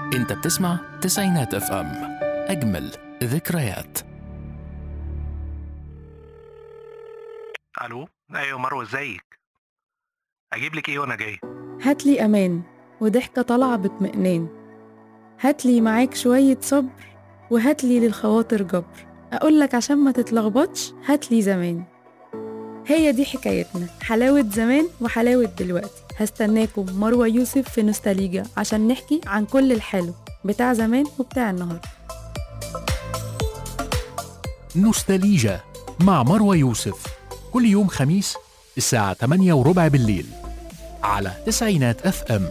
انت بتسمع تسعينات اف ام اجمل ذكريات الو ايوه مروه ازيك اجيب لك ايه وانا جاي هاتلي أمان وضحكة طالعة باطمئنان هاتلي معاك شوية صبر وهاتلي للخواطر جبر أقولك عشان ما تتلخبطش هاتلي زمان هي دي حكايتنا حلاوة زمان وحلاوة دلوقتي هستناكم مروة يوسف في نوستاليجا عشان نحكي عن كل الحلو بتاع زمان وبتاع النهاردة نوستاليجا مع مروة يوسف كل يوم خميس الساعة 8 وربع بالليل على تسعينات اف ام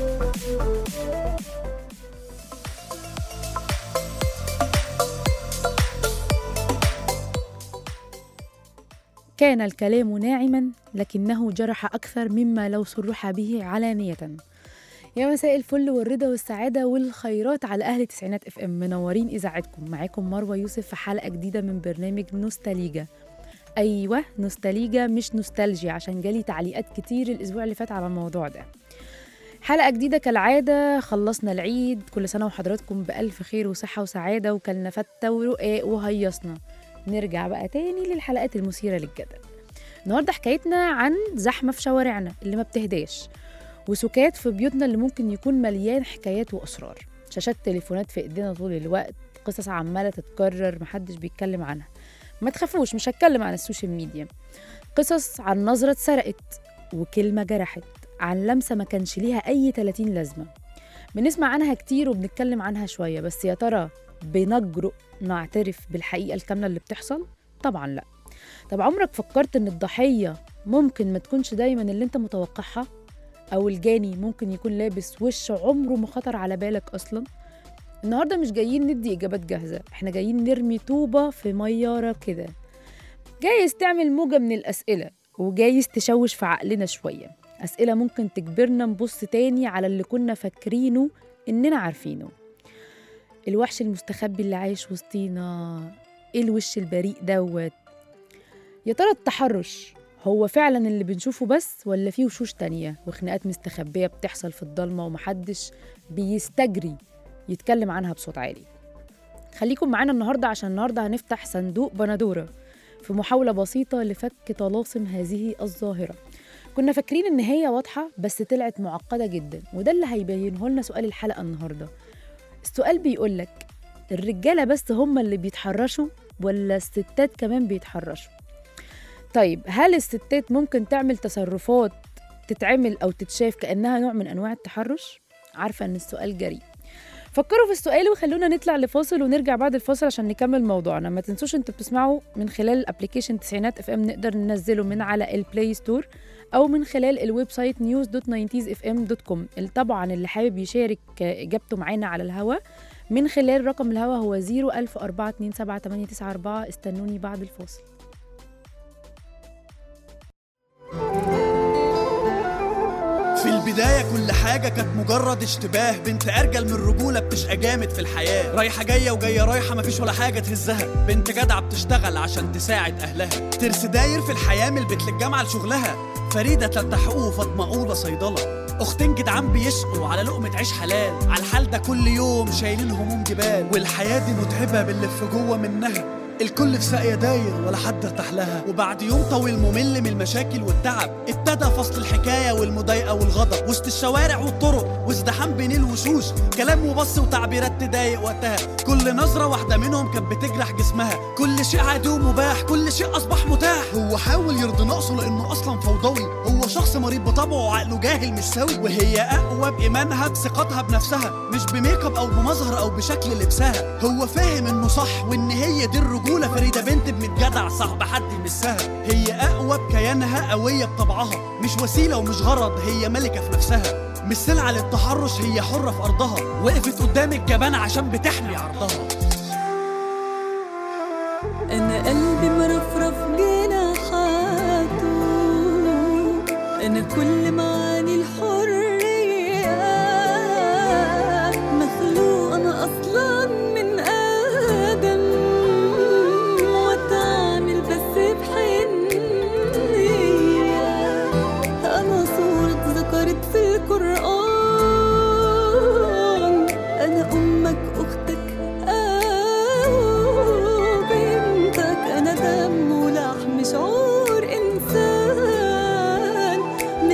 كان الكلام ناعما لكنه جرح أكثر مما لو صرح به علانية يا مساء الفل والرضا والسعادة والخيرات على أهل تسعينات اف ام منورين إذاعتكم معاكم مروة يوسف في حلقة جديدة من برنامج نوستاليجا أيوة نوستاليجا مش نوستالجيا عشان جالي تعليقات كتير الأسبوع اللي فات على الموضوع ده حلقة جديدة كالعادة خلصنا العيد كل سنة وحضراتكم بألف خير وصحة وسعادة وكلنا فتة ورقاق وهيصنا نرجع بقى تاني للحلقات المثيرة للجدل النهاردة حكايتنا عن زحمة في شوارعنا اللي ما بتهداش وسكات في بيوتنا اللي ممكن يكون مليان حكايات وأسرار شاشات تليفونات في إيدينا طول الوقت قصص عمالة تتكرر محدش بيتكلم عنها ما تخافوش مش هتكلم عن السوشيال ميديا قصص عن نظرة اتسرقت وكلمة جرحت عن لمسة ما كانش ليها أي 30 لازمة بنسمع عنها كتير وبنتكلم عنها شوية بس يا ترى بنجرؤ نعترف بالحقيقة الكاملة اللي بتحصل؟ طبعا لا طب عمرك فكرت ان الضحية ممكن ما تكونش دايما اللي انت متوقعها؟ او الجاني ممكن يكون لابس وش عمره ما خطر على بالك اصلا؟ النهارده مش جايين ندي اجابات جاهزة احنا جايين نرمي طوبة في ميارة كده جايز تعمل موجة من الأسئلة وجايز تشوش في عقلنا شوية أسئلة ممكن تجبرنا نبص تاني على اللي كنا فاكرينه إننا عارفينه الوحش المستخبي اللي عايش وسطينا ايه الوش البريء دوت يا ترى التحرش هو فعلا اللي بنشوفه بس ولا في وشوش تانية وخناقات مستخبية بتحصل في الضلمة ومحدش بيستجري يتكلم عنها بصوت عالي خليكم معانا النهاردة عشان النهاردة هنفتح صندوق بندورة في محاولة بسيطة لفك طلاسم هذه الظاهرة كنا فاكرين إن هي واضحة بس طلعت معقدة جدا وده اللي هيبينه لنا سؤال الحلقة النهاردة السؤال بيقولك الرجالة بس هم اللي بيتحرشوا ولا الستات كمان بيتحرشوا طيب هل الستات ممكن تعمل تصرفات تتعمل أو تتشاف كأنها نوع من أنواع التحرش؟ عارفة إن السؤال جريء فكروا في السؤال وخلونا نطلع لفاصل ونرجع بعد الفاصل عشان نكمل موضوعنا ما تنسوش انتوا بتسمعوا من خلال الابليكيشن تسعينات اف ام نقدر ننزله من على البلاي ستور او من خلال الويب سايت news.90sfm.com طبعا اللي حابب يشارك اجابته معانا على الهوا من خلال رقم الهوا هو 010427894 استنوني بعد الفاصل في البداية كل حاجة كانت مجرد اشتباه بنت أرجل من الرجولة بتشقى جامد في الحياة رايحة جاية وجاية رايحة مفيش ولا حاجة تهزها بنت جدعة بتشتغل عشان تساعد أهلها ترس داير في الحياة من البيت للجامعة لشغلها فريدة تالتة حقوق وفاطمة أولى صيدلة أختين جدعان بيشقوا على لقمة عيش حلال على الحال ده كل يوم شايلين هموم جبال والحياة دي متعبة باللي في جوه منها الكل في ساقية داير ولا حد ارتاح لها وبعد يوم طويل ممل من المشاكل والتعب ابتدى فصل الحكاية والمضايقة والغضب وسط الشوارع والطرق وازدحام بين الوشوش كلام وبص وتعبيرات تضايق وقتها كل نظرة واحدة منهم كانت بتجرح جسمها كل شيء عادي ومباح كل شيء أصبح متاح هو حاول يرضي نقصه لأنه أصلا فوضوي هو شخص مريض بطبعه وعقله جاهل مش سوي وهي أقوى بإيمانها بثقتها بنفسها مش بميك اب أو بمظهر أو بشكل لبسها هو فاهم إنه صح وإن هي دي الرجولة فريدة بنت ابن جدع صاحب حد يمسها هي أقوى بكيانها قوية بطبعها مش وسيلة ومش غرض هي ملكة في نفسها مش سلعة للتحرش هي حرة في أرضها وقفت قدام الجبان عشان بتحمي عرضها أنا قلبي مرفرف جناحاته أنا كل معاني الحرية مخلوق أنا أصلا من آدم وأتعامل بس بحنية أنا صورة ذكرت في القرآن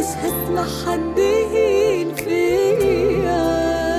هسمع حد يهين فيا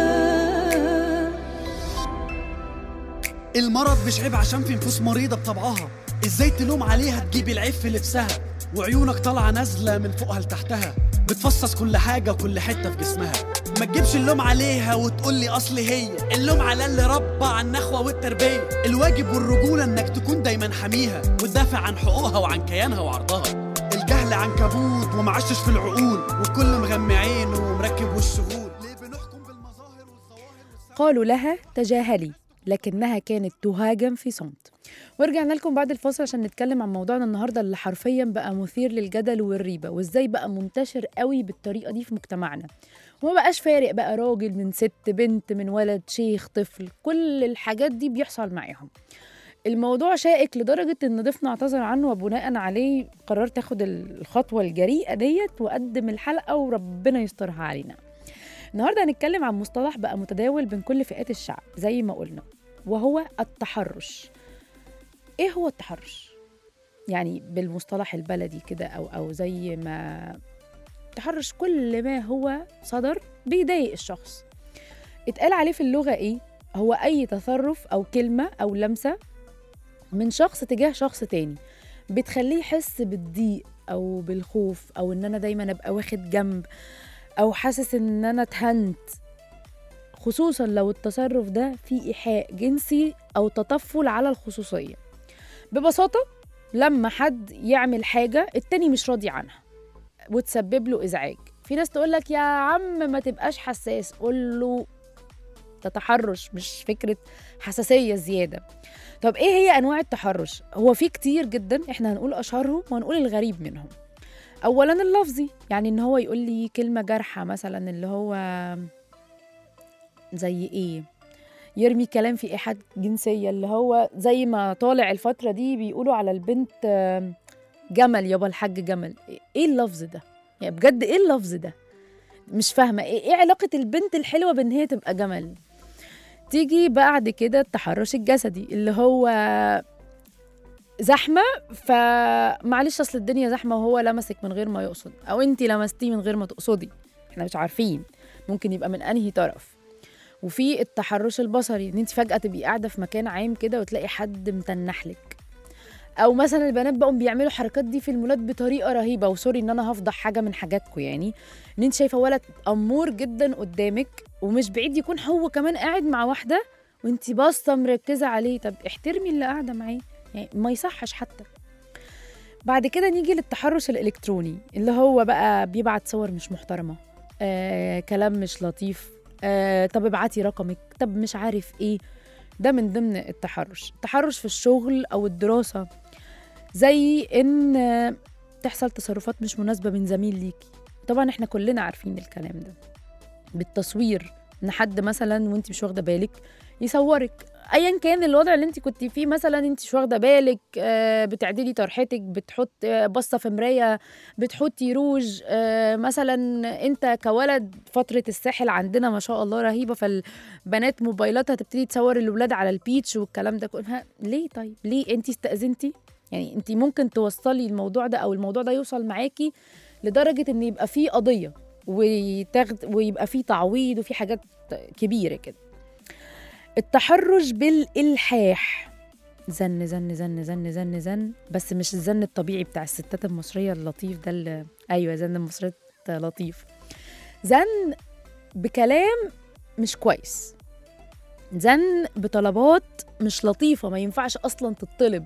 المرض مش عيب عشان في نفوس مريضة بطبعها ازاي تلوم عليها تجيب العيب في لبسها وعيونك طالعة نازلة من فوقها لتحتها بتفصص كل حاجة وكل حتة في جسمها ما تجيبش اللوم عليها وتقول لي اصل هي اللوم على اللي ربى على النخوة والتربية الواجب والرجولة انك تكون دايما حميها وتدافع عن حقوقها وعن كيانها وعرضها الجهل عنكبوت ومعشش في العقول والكل مغمي عينه ومركب والشغول ليه بنحكم بالمظاهر والظواهر قالوا لها تجاهلي لكنها كانت تهاجم في صمت ورجعنا لكم بعد الفاصل عشان نتكلم عن موضوعنا النهارده اللي حرفيا بقى مثير للجدل والريبه وازاي بقى منتشر قوي بالطريقه دي في مجتمعنا وما بقاش فارق بقى راجل من ست بنت من ولد شيخ طفل كل الحاجات دي بيحصل معاهم الموضوع شائك لدرجة إن ضيفنا اعتذر عنه وبناء عليه قررت اخد الخطوة الجريئة ديت وأقدم الحلقة وربنا يسترها علينا النهارده هنتكلم عن مصطلح بقى متداول بين كل فئات الشعب زي ما قلنا وهو التحرش ايه هو التحرش يعني بالمصطلح البلدي كده او او زي ما التحرش كل ما هو صدر بيضايق الشخص اتقال عليه في اللغه ايه هو اي تصرف او كلمه او لمسه من شخص تجاه شخص تاني بتخليه يحس بالضيق او بالخوف او ان انا دايما ابقى واخد جنب او حاسس ان انا اتهنت خصوصا لو التصرف ده فيه ايحاء جنسي او تطفل على الخصوصيه ببساطه لما حد يعمل حاجه التاني مش راضي عنها وتسبب له ازعاج في ناس تقول لك يا عم ما تبقاش حساس قول له ده تحرش مش فكره حساسيه زياده طب ايه هي انواع التحرش هو في كتير جدا احنا هنقول اشهرهم وهنقول الغريب منهم اولا اللفظي يعني ان هو يقول لي كلمه جارحه مثلا اللي هو زي ايه يرمي كلام في ايحاء جنسيه اللي هو زي ما طالع الفتره دي بيقولوا على البنت آم، جمل يابا الحاج جمل ايه اللفظ ده يعني بجد ايه اللفظ ده مش فاهمه ايه ايه علاقه البنت الحلوه بان هي تبقى جمل تيجي بعد كده التحرش الجسدي اللي هو زحمه فمعلش اصل الدنيا زحمه وهو لمسك من غير ما يقصد او انت لمستيه من غير ما تقصدي احنا مش عارفين ممكن يبقى من انهي طرف وفي التحرش البصري ان انت فجاه تبقي قاعده في مكان عام كده وتلاقي حد متنحلك او مثلا البنات بقوا بيعملوا الحركات دي في المولات بطريقه رهيبه وسوري ان انا هفضح حاجه من حاجاتكم يعني ان انت شايفه ولد امور جدا قدامك ومش بعيد يكون هو كمان قاعد مع واحده وانت باصه مركزه عليه طب احترمي اللي قاعده معاه يعني ما يصحش حتى بعد كده نيجي للتحرش الالكتروني اللي هو بقى بيبعت صور مش محترمه آه كلام مش لطيف آه طب ابعتي رقمك طب مش عارف ايه ده من ضمن التحرش التحرش في الشغل او الدراسه زي ان آه، تحصل تصرفات مش مناسبه من زميل ليكي طبعا احنا كلنا عارفين الكلام ده بالتصوير ان حد مثلا وانت مش واخده بالك يصورك ايا كان الوضع اللي انت كنت فيه مثلا انت مش واخده بالك آه، بتعدلي طرحتك بتحط آه، بصه في مرايه بتحطي روج آه، مثلا انت كولد فتره الساحل عندنا ما شاء الله رهيبه فالبنات موبايلاتها تبتدي تصور الولاد على البيتش والكلام ده كله ليه طيب ليه انت استاذنتي يعني انت ممكن توصلي الموضوع ده او الموضوع ده يوصل معاكي لدرجه ان يبقى فيه قضيه وتاخد ويبقى فيه تعويض وفي حاجات كبيره كده التحرش بالالحاح زن زن زن زن زن زن بس مش الزن الطبيعي بتاع الستات المصريه اللطيف ده اللي ايوه زن المصرية لطيف زن بكلام مش كويس زن بطلبات مش لطيفه ما ينفعش اصلا تطلب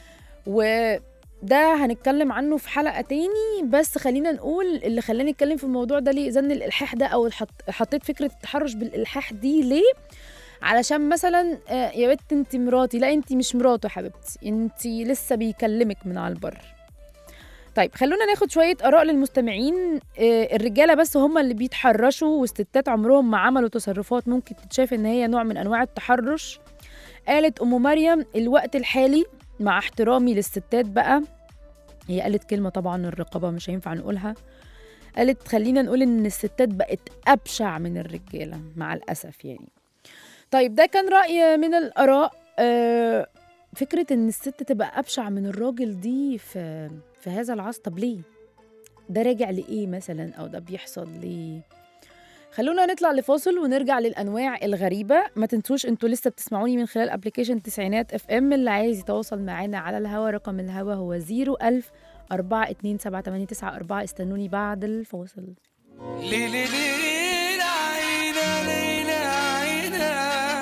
وده هنتكلم عنه في حلقه تاني بس خلينا نقول اللي خلاني اتكلم في الموضوع ده ليه زن الالحاح ده او الحط- حطيت فكره التحرش بالالحاح دي ليه علشان مثلا آه، يا بنت انت مراتي لا انت مش مراته يا حبيبتي انت لسه بيكلمك من على البر طيب خلونا ناخد شويه اراء للمستمعين آه، الرجاله بس هم اللي بيتحرشوا والستات عمرهم ما عملوا تصرفات ممكن تتشاف ان هي نوع من انواع التحرش قالت ام مريم الوقت الحالي مع احترامي للستات بقى هي قالت كلمه طبعا الرقابه مش هينفع نقولها قالت خلينا نقول ان الستات بقت ابشع من الرجاله مع الاسف يعني طيب ده كان رأي من الآراء آه، فكرة إن الست تبقى أبشع من الراجل دي في في هذا العصر طب ليه؟ ده راجع لايه مثلا او ده بيحصل ليه خلونا نطلع لفاصل ونرجع للانواع الغريبه ما تنسوش انتوا لسه بتسمعوني من خلال ابلكيشن تسعينات اف ام اللي عايز يتواصل معانا على الهوا رقم الهوا هو 01000 4278994 استنوني بعد الفاصل ليلي ليلي عينا ليلي عينا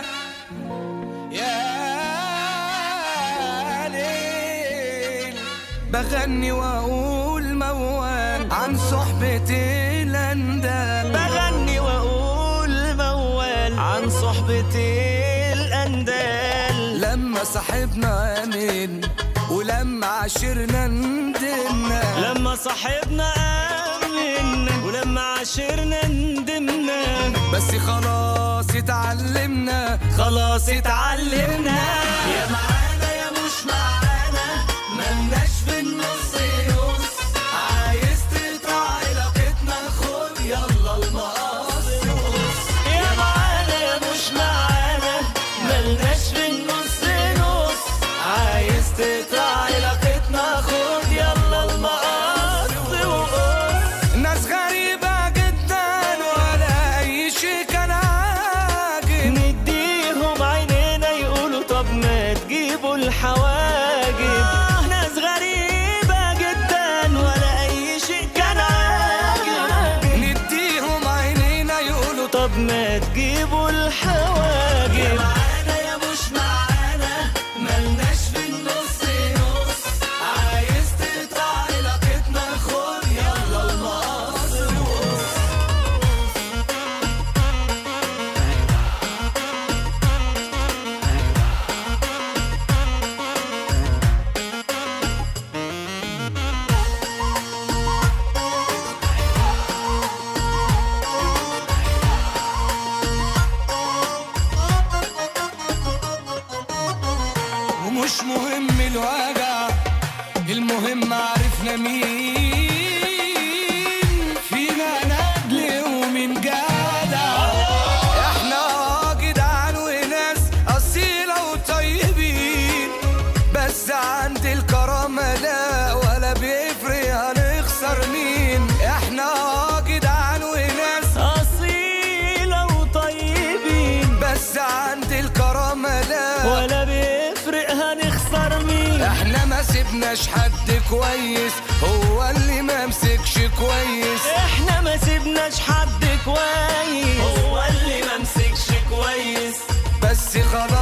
يا ليل بغني واقول موال عن صحبة الاندال بغني واقول موال عن صحبة الاندال لما صاحبنا امن ولما عشرنا ندمنا لما صاحبنا امن ولما عشرنا ندمنا بس خلاص اتعلمنا خلاص اتعلمنا يا معانا يا مش معانا ملناش في النص نص عايز تقطع علاقتنا خد يلا المقص يا معانا يا مش معانا ملناش في النص نص عايز تقطع علاقتنا خد يلا المقص وقص ناس غريبة جدا ولا أي شيء كان عاجب نديهم عينينا يقولوا طب ما تجيبوا الحواجب ناس غريبة جدا ولا أي شيء كان عاجب نديهم عينينا يقولوا طب ما تجيبوا الحواجب معانا يا مش معانا ملناش في النص نص عايز تقطع علاقتنا خد يلا المقص وقص ومش مهم الوجع المهم عرفنا مين فينا ندل ومين جدع احنا اه جدعان وناس اصيله وطيبين بس عند الكرامه لا ولا بيفرق هنخسر مين احنا اه جدعان وناس اصيله وطيبين بس عند الكرامه لا ولا بيفرق هنخسر مين احنا ما سيبناش حد كويس هو اللي ما مسكش كويس احنا ما سيبناش حد كويس هو اللي ما مسكش كويس بس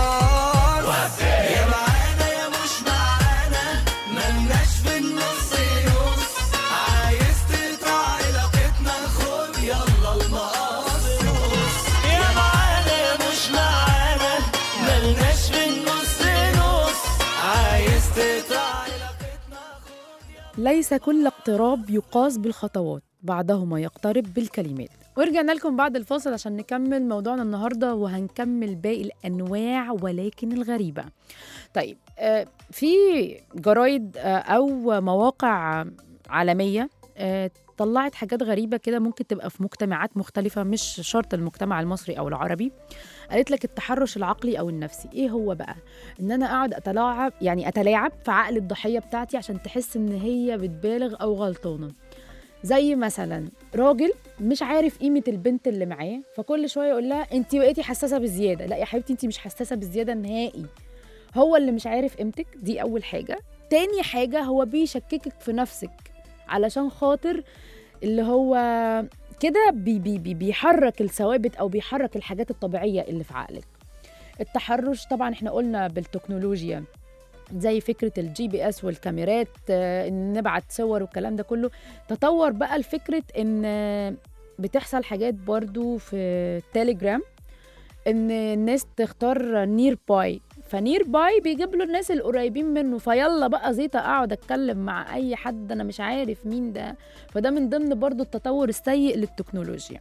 خلاص يا معانا يا مش معانا ملناش في النص نص عايز تقطع علاقتنا خد يلا المقص وقص يا معانا يا مش معانا ملناش في النص نص عايز تقطع علاقتنا خد يلا ليس كل اقتراب يقاس بالخطوات بعضهما يقترب بالكلمات ورجعنا لكم بعد الفاصل عشان نكمل موضوعنا النهارده وهنكمل باقي الانواع ولكن الغريبه طيب آه، في جرايد آه، او مواقع عالميه آه، طلعت حاجات غريبه كده ممكن تبقى في مجتمعات مختلفه مش شرط المجتمع المصري او العربي قالت لك التحرش العقلي او النفسي ايه هو بقى ان انا اقعد اتلاعب يعني اتلاعب في عقل الضحيه بتاعتي عشان تحس ان هي بتبالغ او غلطانه زي مثلا راجل مش عارف قيمه البنت اللي معاه فكل شويه يقول لها انت بقيتي حساسه بزياده لا يا حبيبتي انت مش حساسه بزياده نهائي هو اللي مش عارف قيمتك دي اول حاجه تاني حاجه هو بيشككك في نفسك علشان خاطر اللي هو كده بي بي بي بيحرك الثوابت او بيحرك الحاجات الطبيعيه اللي في عقلك التحرش طبعا احنا قلنا بالتكنولوجيا زي فكره الجي بي اس والكاميرات آه، ان نبعت صور والكلام ده كله تطور بقى لفكره ان آه، بتحصل حاجات برضو في التليجرام ان الناس تختار نير باي فنير باي بيجيب له الناس القريبين منه فيلا بقى زيطة اقعد اتكلم مع اي حد انا مش عارف مين ده فده من ضمن برضو التطور السيء للتكنولوجيا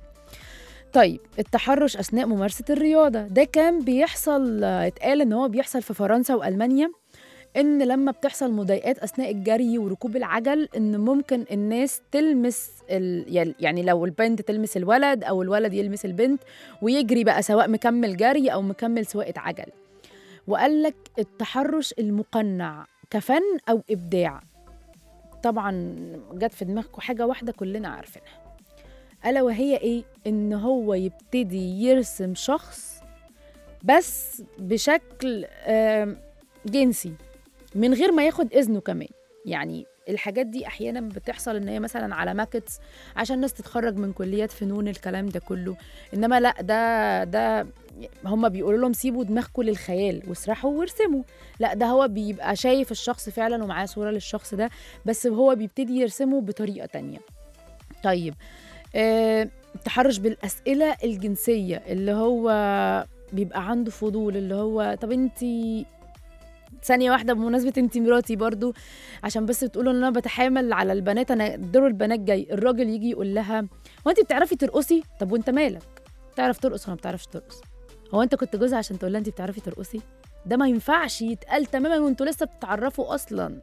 طيب التحرش اثناء ممارسه الرياضه ده كان بيحصل آه، اتقال ان هو بيحصل في فرنسا والمانيا ان لما بتحصل مضايقات اثناء الجري وركوب العجل ان ممكن الناس تلمس ال... يعني لو البنت تلمس الولد او الولد يلمس البنت ويجري بقى سواء مكمل جري او مكمل سواقه عجل وقال لك التحرش المقنع كفن او ابداع طبعا جت في دماغكم حاجه واحده كلنا عارفينها الا وهي ايه ان هو يبتدي يرسم شخص بس بشكل آم، جنسي من غير ما ياخد اذنه كمان يعني الحاجات دي احيانا بتحصل ان هي مثلا على ماكتس عشان الناس تتخرج من كليات فنون الكلام ده كله انما لا ده ده هم بيقولوا لهم سيبوا دماغكم للخيال واسرحوا وارسموا لا ده هو بيبقى شايف الشخص فعلا ومعاه صوره للشخص ده بس هو بيبتدي يرسمه بطريقه تانية طيب آه، التحرش بالاسئله الجنسيه اللي هو بيبقى عنده فضول اللي هو طب انتي ثانية واحدة بمناسبة انت مراتي برضو عشان بس تقولوا ان انا بتحامل على البنات انا دور البنات جاي الراجل يجي يقول لها هو انت بتعرفي ترقصي طب وانت مالك بتعرف ترقص ولا ما بتعرفش ترقص هو انت كنت جوزها عشان تقول لها انت بتعرفي ترقصي ده ما ينفعش يتقال تماما وانتوا لسه بتتعرفوا اصلا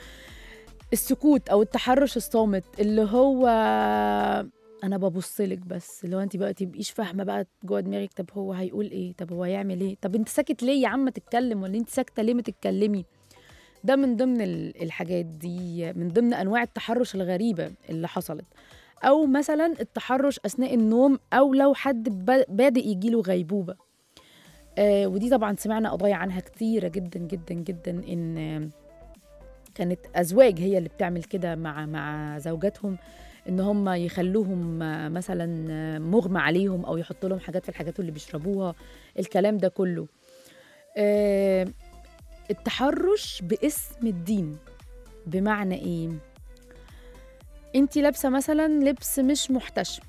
السكوت او التحرش الصامت اللي هو انا ببص لك بس اللي هو انت بقى تبقيش فاهمه بقى جوه دماغك طب هو هيقول ايه طب هو هيعمل ايه طب انت ساكت ليه يا عم تتكلم ولا انت ساكته ليه ما تتكلمي ده من ضمن ال- الحاجات دي من ضمن انواع التحرش الغريبه اللي حصلت او مثلا التحرش اثناء النوم او لو حد ب- بادئ يجيله غيبوبه آه ودي طبعا سمعنا قضايا عنها كتيره جدا جدا جدا ان آه، كانت ازواج هي اللي بتعمل كده مع مع زوجاتهم ان هم يخلوهم آه، مثلا آه، مغمى عليهم او يحطوا لهم حاجات في الحاجات اللي بيشربوها الكلام ده كله آه، التحرش باسم الدين بمعنى ايه انت لابسه مثلا لبس مش محتشم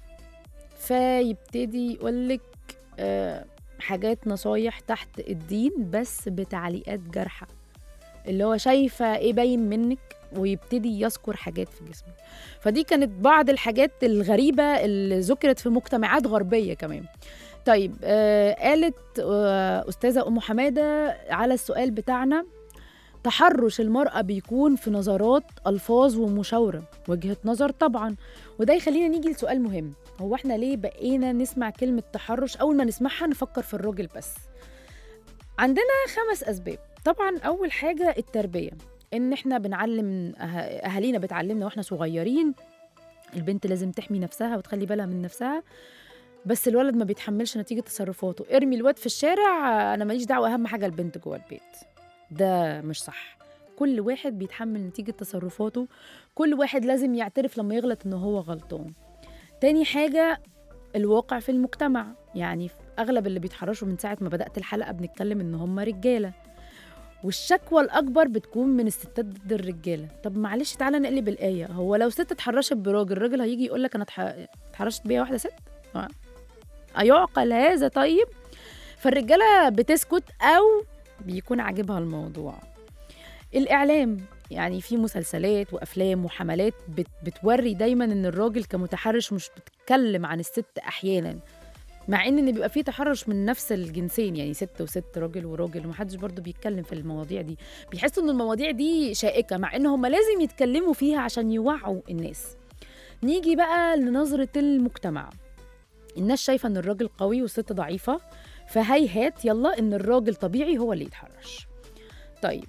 فيبتدي يقولك آه، حاجات نصايح تحت الدين بس بتعليقات جارحه اللي هو شايفه ايه باين منك ويبتدي يذكر حاجات في جسمك فدي كانت بعض الحاجات الغريبه اللي ذكرت في مجتمعات غربيه كمان طيب آه قالت آه استاذه ام حماده على السؤال بتاعنا تحرش المرأة بيكون في نظرات ألفاظ ومشاورة وجهة نظر طبعا وده يخلينا نيجي لسؤال مهم هو احنا ليه بقينا نسمع كلمة تحرش أول ما نسمعها نفكر في الراجل بس عندنا خمس أسباب طبعا أول حاجة التربية إن احنا بنعلم أه- أهالينا بتعلمنا وإحنا صغيرين البنت لازم تحمي نفسها وتخلي بالها من نفسها بس الولد ما بيتحملش نتيجة تصرفاته ارمي الواد في الشارع آه، أنا ماليش دعوة أهم حاجة البنت جوه البيت ده مش صح كل واحد بيتحمل نتيجة تصرفاته كل واحد لازم يعترف لما يغلط إنه هو غلطان تاني حاجة الواقع في المجتمع يعني في أغلب اللي بيتحرشوا من ساعة ما بدأت الحلقة بنتكلم إن هم رجالة والشكوى الأكبر بتكون من الستات ضد الرجالة طب معلش تعالى نقلب الآية هو لو ست اتحرشت براجل الراجل هيجي يقول لك أنا اتح- اتحرشت بيها واحدة ست آه. أيعقل هذا طيب فالرجالة بتسكت أو بيكون عاجبها الموضوع الإعلام يعني في مسلسلات وأفلام وحملات بت بتوري دايما إن الراجل كمتحرش مش بتتكلم عن الست أحيانا مع ان إن بيبقى فيه تحرش من نفس الجنسين يعني ست وست راجل وراجل ومحدش برضو بيتكلم في المواضيع دي بيحسوا ان المواضيع دي شائكه مع ان هم لازم يتكلموا فيها عشان يوعوا الناس نيجي بقى لنظره المجتمع الناس شايفه ان الراجل قوي والست ضعيفه فهيهات يلا ان الراجل طبيعي هو اللي يتحرش طيب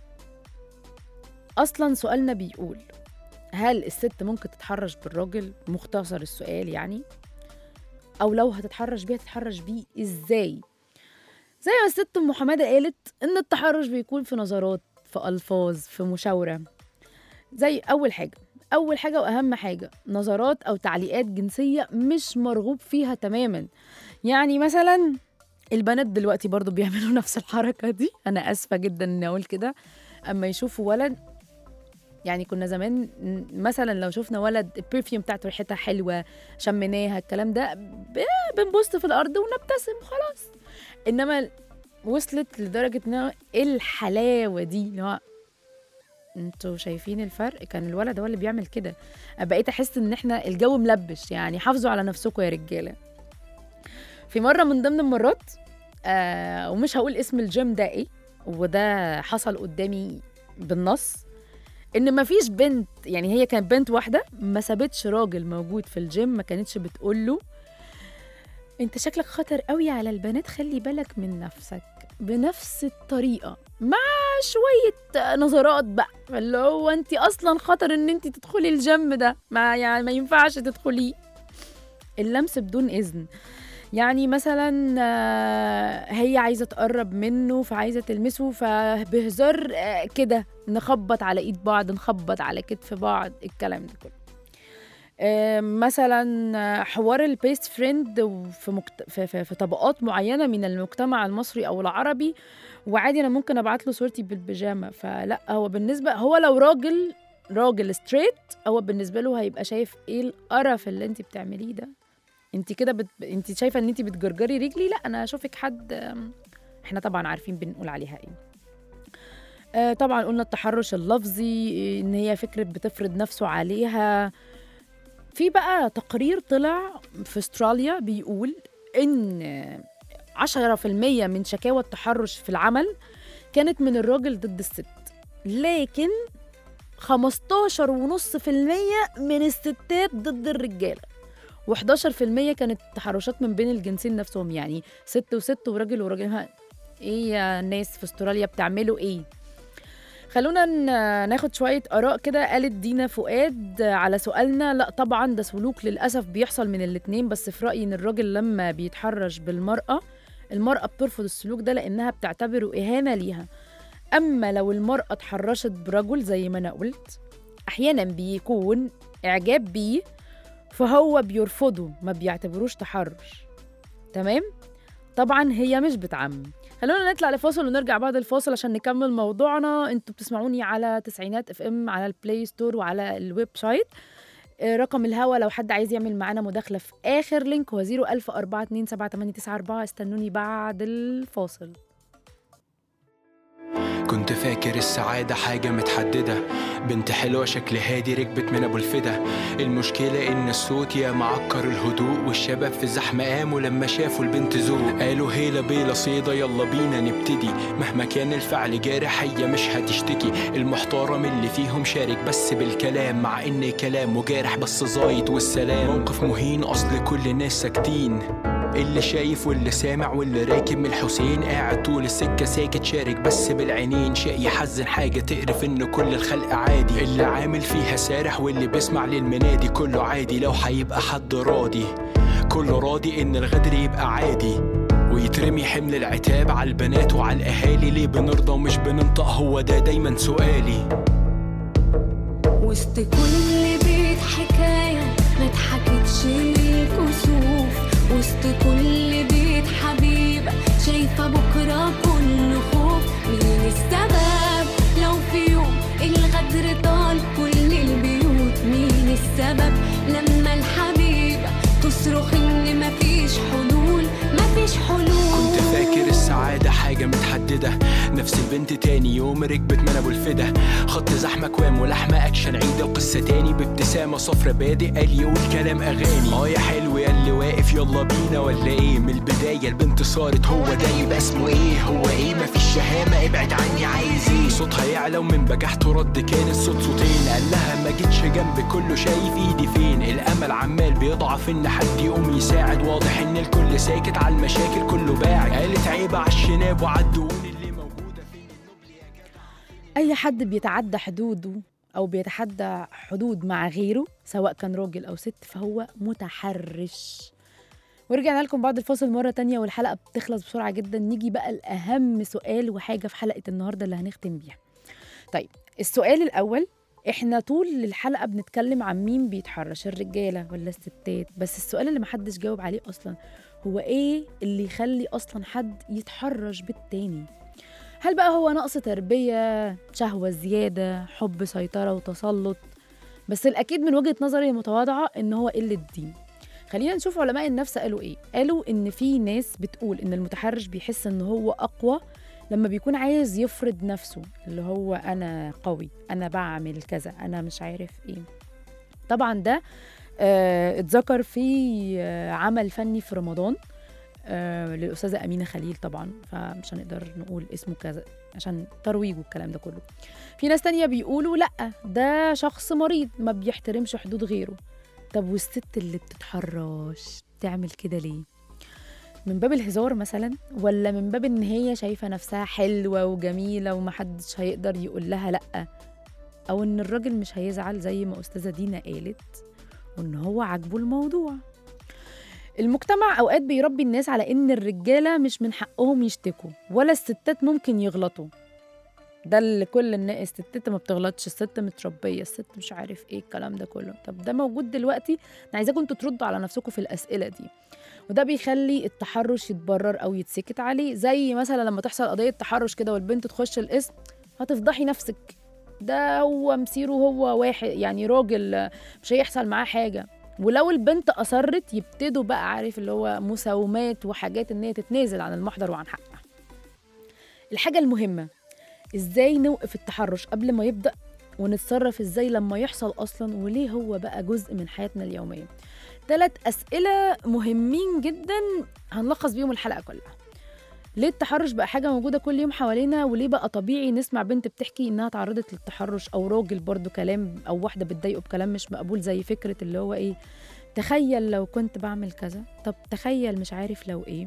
اصلا سؤالنا بيقول هل الست ممكن تتحرش بالراجل مختصر السؤال يعني او لو هتتحرش بيه تتحرش بيه ازاي زي ما الست ام حماده قالت ان التحرش بيكون في نظرات في الفاظ في مشاوره زي اول حاجه اول حاجه واهم حاجه نظرات او تعليقات جنسيه مش مرغوب فيها تماما يعني مثلا البنات دلوقتي برضو بيعملوا نفس الحركه دي انا اسفه جدا اني اقول كده اما يشوفوا ولد يعني كنا زمان ن- مثلا لو شفنا ولد البرفيوم بتاعته ريحتها حلوه شميناها الكلام ده ب- بنبص في الارض ونبتسم خلاص انما وصلت لدرجه ان هو إيه الحلاوه دي اللي هو انتوا شايفين الفرق كان الولد هو اللي بيعمل كده بقيت احس ان احنا الجو ملبش يعني حافظوا على نفسكم يا رجاله في مره من ضمن المرات آه ومش هقول اسم الجيم ده ايه وده حصل قدامي بالنص ان مفيش بنت يعني هي كانت بنت واحده ما سابتش راجل موجود في الجيم ما كانتش بتقول له انت شكلك خطر قوي على البنات خلي بالك من نفسك بنفس الطريقه مع شويه نظرات بقى اللي هو انت اصلا خطر ان انت تدخلي الجيم ده ما يعني ما ينفعش تدخليه اللمس بدون اذن يعني مثلا آه، هي عايزه تقرب منه فعايزه تلمسه فبهزار آه، كده نخبط على ايد بعض نخبط على كتف بعض الكلام ده كله آه، مثلا آه، حوار البيست فريند في, مكت... في, في, في طبقات معينه من المجتمع المصري او العربي وعادي انا ممكن ابعت له صورتي بالبيجامه فلا هو بالنسبه هو لو راجل راجل ستريت هو بالنسبه له هيبقى شايف ايه القرف اللي انت بتعمليه ده انت كده بت... انت شايفه ان انت بتجرجري رجلي لا انا اشوفك حد آم، احنا طبعا عارفين بنقول عليها ايه آه طبعا قلنا التحرش اللفظي ان هي فكره بتفرض نفسه عليها في بقى تقرير طلع في استراليا بيقول ان 10% من شكاوى التحرش في العمل كانت من الراجل ضد الست لكن 15.5% من الستات ضد الرجاله و11% كانت تحرشات من بين الجنسين نفسهم يعني ست وست وراجل وراجل ها، ايه يا ناس في استراليا بتعملوا ايه خلونا ن- ناخد شوية آراء كده قالت دينا فؤاد على سؤالنا لا طبعا ده سلوك للأسف بيحصل من الاتنين بس في رأيي إن الراجل لما بيتحرش بالمرأة المرأة بترفض السلوك ده لأنها بتعتبره إهانة ليها أما لو المرأة اتحرشت برجل زي ما أنا قلت أحيانا بيكون إعجاب بيه فهو بيرفضه ما بيعتبروش تحرش تمام طبعا هي مش بتعمم خلونا نطلع لفاصل ونرجع بعد الفاصل عشان نكمل موضوعنا انتوا بتسمعوني على تسعينات اف ام على البلاي ستور وعلى الويب سايت آه، رقم الهوا لو حد عايز يعمل معانا مداخلة في آخر لينك هو 010427894 استنوني بعد الفاصل كنت فاكر السعادة حاجة متحددة بنت حلوة شكل هادي ركبت من أبو الفدا المشكلة إن الصوت يا معكر الهدوء والشباب في الزحمة قاموا لما شافوا البنت ذوق قالوا هيلا بيلا صيدا يلا بينا نبتدي مهما كان الفعل جارح هي مش هتشتكي المحترم اللي فيهم شارك بس بالكلام مع إن كلامه جارح بس زايد والسلام موقف مهين أصل كل الناس ساكتين اللي شايف واللي سامع واللي راكب من الحسين قاعد طول السكة ساكت شارك بس بالعينين شيء يحزن حاجة تقرف ان كل الخلق عادي اللي عامل فيها سارح واللي بيسمع للمنادي كله عادي لو هيبقى حد راضي كله راضي ان الغدر يبقى عادي ويترمي حمل العتاب على البنات وعلى الاهالي ليه بنرضى ومش بننطق هو ده دايما سؤالي وسط كل بيت حكاية ما اتحكتش للكسوف وسط كل بيت حبيبة شايفة بكرة كله خوف مين السبب لو في يوم الغدر طال كل البيوت مين السبب لما الحبيبة تصرخ ان مفيش حلول مفيش حلول كنت فاكر السعادة حاجة متحددة نفس البنت تاني يوم ركبت من ابو الفدا خط زحمة كوام ولحمة اكشن عيدة وقصة تاني بابتسامة صفرة بادئ قال يقول كلام اغاني اه يا حلو يا اللي واقف يلا بينا ولا ايه من البداية البنت صارت هو ده يبقى اسمه ايه هو ايه مفيش شهامة ابعد عني عايز ايه صوتها يعلى ومن بجحته رد كان الصوت صوتين قال لها ما جيتش جنبي كله شايف ايدي فين الامل عمال بيضعف ان حد يقوم يساعد واضح ان الكل ساكت على المشاكل كله باعد قالت عيب على الشناب وعدون اللي موجودة فين النبل يا جماعة أي حد بيتعدى حدوده أو بيتحدى حدود مع غيره سواء كان راجل أو ست فهو متحرش ورجعنا لكم بعد الفاصل مرة تانية والحلقة بتخلص بسرعة جدا نيجي بقى لأهم سؤال وحاجة في حلقة النهاردة اللي هنختم بيها طيب السؤال الأول احنا طول الحلقة بنتكلم عن مين بيتحرش الرجالة ولا الستات بس السؤال اللي محدش جاوب عليه أصلا هو ايه اللي يخلي أصلا حد يتحرش بالتاني هل بقى هو نقص تربية شهوة زيادة حب سيطرة وتسلط بس الأكيد من وجهة نظري المتواضعة إن هو قلة دين خلينا نشوف علماء النفس قالوا إيه قالوا إن في ناس بتقول إن المتحرش بيحس إن هو أقوى لما بيكون عايز يفرض نفسه اللي هو أنا قوي أنا بعمل كذا أنا مش عارف إيه طبعا ده آه، اتذكر في آه، عمل فني في رمضان آه، للأستاذة أمينة خليل طبعا فمش هنقدر نقول اسمه كذا عشان ترويج والكلام ده كله في ناس تانية بيقولوا لأ ده شخص مريض ما بيحترمش حدود غيره طب والست اللي بتتحرش تعمل كده ليه من باب الهزار مثلا ولا من باب ان هي شايفه نفسها حلوه وجميله ومحدش هيقدر يقول لها لا او ان الراجل مش هيزعل زي ما استاذه دينا قالت وان هو عاجبه الموضوع المجتمع اوقات بيربي الناس على ان الرجاله مش من حقهم يشتكوا ولا الستات ممكن يغلطوا ده اللي كل الناس الست ما بتغلطش الست متربيه الست مش عارف ايه الكلام ده كله طب ده موجود دلوقتي انا عايزاكم انتوا تردوا على نفسكم في الاسئله دي وده بيخلي التحرش يتبرر او يتسكت عليه زي مثلا لما تحصل قضيه تحرش كده والبنت تخش القسم هتفضحي نفسك ده هو مسيره هو واحد يعني راجل مش هيحصل معاه حاجه ولو البنت اصرت يبتدوا بقى عارف اللي هو مساومات وحاجات ان هي تتنازل عن المحضر وعن حقها الحاجه المهمه ازاي نوقف التحرش قبل ما يبدا ونتصرف ازاي لما يحصل اصلا وليه هو بقى جزء من حياتنا اليوميه ثلاث اسئله مهمين جدا هنلخص بيهم الحلقه كلها ليه التحرش بقى حاجة موجودة كل يوم حوالينا وليه بقى طبيعي نسمع بنت بتحكي إنها تعرضت للتحرش أو راجل برضو كلام أو واحدة بتضايقه بكلام مش مقبول زي فكرة اللي هو إيه تخيل لو كنت بعمل كذا طب تخيل مش عارف لو إيه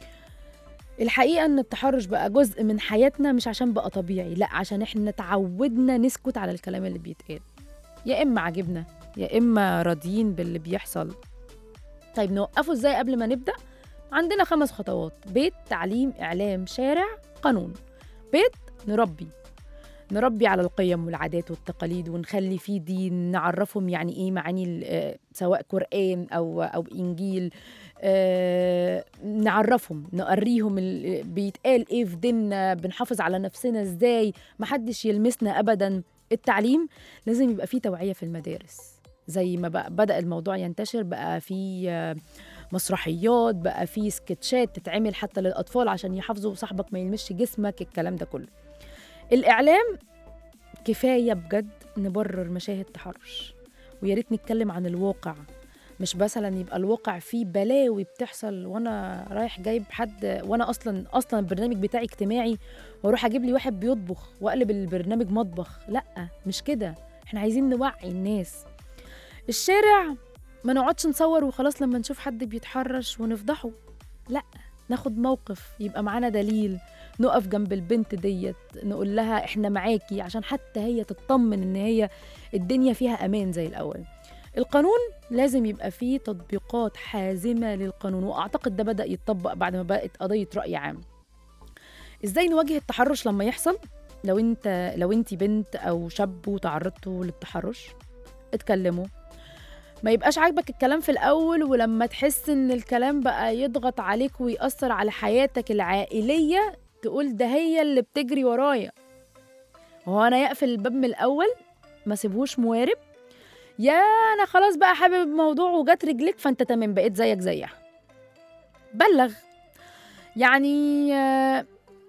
الحقيقة إن التحرش بقى جزء من حياتنا مش عشان بقى طبيعي لا عشان إحنا تعودنا نسكت على الكلام اللي بيتقال يا إما عجبنا يا إما راضيين باللي بيحصل طيب نوقفه إزاي قبل ما نبدأ عندنا خمس خطوات بيت تعليم إعلام شارع قانون بيت نربي نربي على القيم والعادات والتقاليد ونخلي فيه دين نعرفهم يعني ايه معاني ال- آه، سواء قرآن او او انجيل آه، نعرفهم نقريهم ال- بيتقال ايه في ديننا بنحافظ على نفسنا ازاي محدش يلمسنا ابدا التعليم لازم يبقى فيه توعية في المدارس زي ما بقى بدأ الموضوع ينتشر بقى فيه آه، مسرحيات بقى في سكتشات تتعمل حتى للاطفال عشان يحافظوا صاحبك ما يلمسش جسمك الكلام ده كله الاعلام كفايه بجد نبرر مشاهد تحرش ويا ريت نتكلم عن الواقع مش مثلا يبقى الواقع فيه بلاوي بتحصل وانا رايح جايب حد وانا اصلا اصلا البرنامج بتاعي اجتماعي واروح اجيب لي واحد بيطبخ واقلب البرنامج مطبخ لا مش كده احنا عايزين نوعي الناس الشارع ما نقعدش نصور وخلاص لما نشوف حد بيتحرش ونفضحه لا ناخد موقف يبقى معانا دليل نقف جنب البنت ديت نقول لها احنا معاكي عشان حتى هي تطمن ان هي الدنيا فيها امان زي الاول القانون لازم يبقى فيه تطبيقات حازمه للقانون واعتقد ده بدا يتطبق بعد ما بقت قضيه راي عام ازاي نواجه التحرش لما يحصل لو انت لو انت بنت او شاب وتعرضتوا للتحرش اتكلموا ما يبقاش عاجبك الكلام في الأول ولما تحس إن الكلام بقى يضغط عليك ويأثر على حياتك العائلية تقول ده هي اللي بتجري ورايا هو أنا يقفل الباب من الأول ما سيبهوش موارب يا أنا خلاص بقى حابب الموضوع وجات رجلك فأنت تمام بقيت زيك زيها بلغ يعني آه،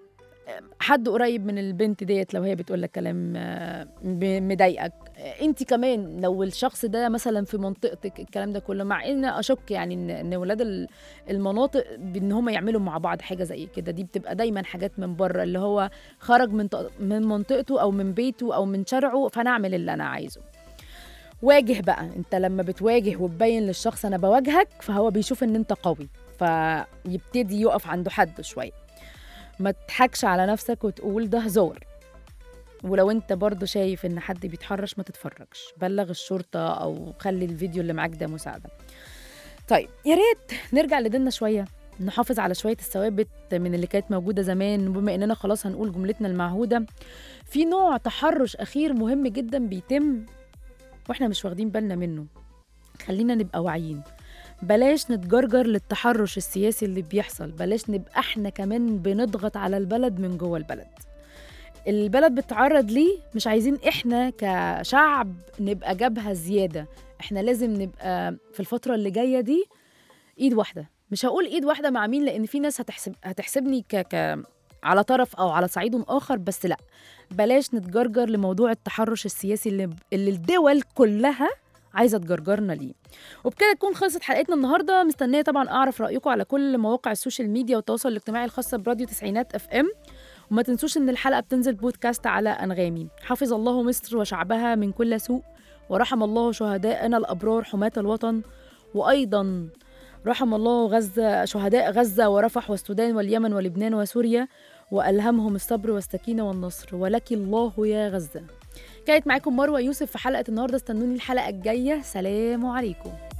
حد قريب من البنت ديت لو هي بتقول لك كلام آه، ب- مضايقك انت كمان لو الشخص ده مثلا في منطقتك الكلام ده كله مع ان اشك يعني ان ان ولاد ال- المناطق بان هم يعملوا مع بعض حاجه زي كده دي بتبقى دايما حاجات من بره اللي هو خرج من ط- من منطقته او من بيته او من شرعه فانا اعمل اللي انا عايزه واجه بقى انت لما بتواجه وتبين للشخص انا بواجهك فهو بيشوف ان انت قوي فيبتدي يقف عنده حد شويه ما تضحكش على نفسك وتقول ده هزار ولو انت برضو شايف ان حد بيتحرش ما تتفرجش بلغ الشرطة او خلي الفيديو اللي معاك ده مساعدة طيب يا ريت نرجع لديننا شوية نحافظ على شوية الثوابت من اللي كانت موجودة زمان وبما اننا خلاص هنقول جملتنا المعهودة في نوع تحرش اخير مهم جدا بيتم واحنا مش واخدين بالنا منه خلينا نبقى واعيين بلاش نتجرجر للتحرش السياسي اللي بيحصل بلاش نبقى احنا كمان بنضغط على البلد من جوه البلد البلد بتتعرض ليه مش عايزين احنا كشعب نبقى جبهة زيادة احنا لازم نبقى في الفترة اللي جاية دي ايد واحدة مش هقول ايد واحدة مع مين لان في ناس هتحسب هتحسبني ك... ك... على طرف او على صعيد اخر بس لا بلاش نتجرجر لموضوع التحرش السياسي اللي, اللي الدول كلها عايزه تجرجرنا ليه وبكده تكون خلصت حلقتنا النهارده مستنيه طبعا اعرف رايكم على كل مواقع السوشيال ميديا والتواصل الاجتماعي الخاصه براديو تسعينات اف ام وما تنسوش ان الحلقه بتنزل بودكاست على انغامي حفظ الله مصر وشعبها من كل سوء ورحم الله شهداءنا الابرار حماة الوطن وايضا رحم الله غزة شهداء غزة ورفح والسودان واليمن ولبنان وسوريا وألهمهم الصبر والسكينة والنصر ولك الله يا غزة كانت معاكم مروة يوسف في حلقة النهاردة استنوني الحلقة الجاية سلام عليكم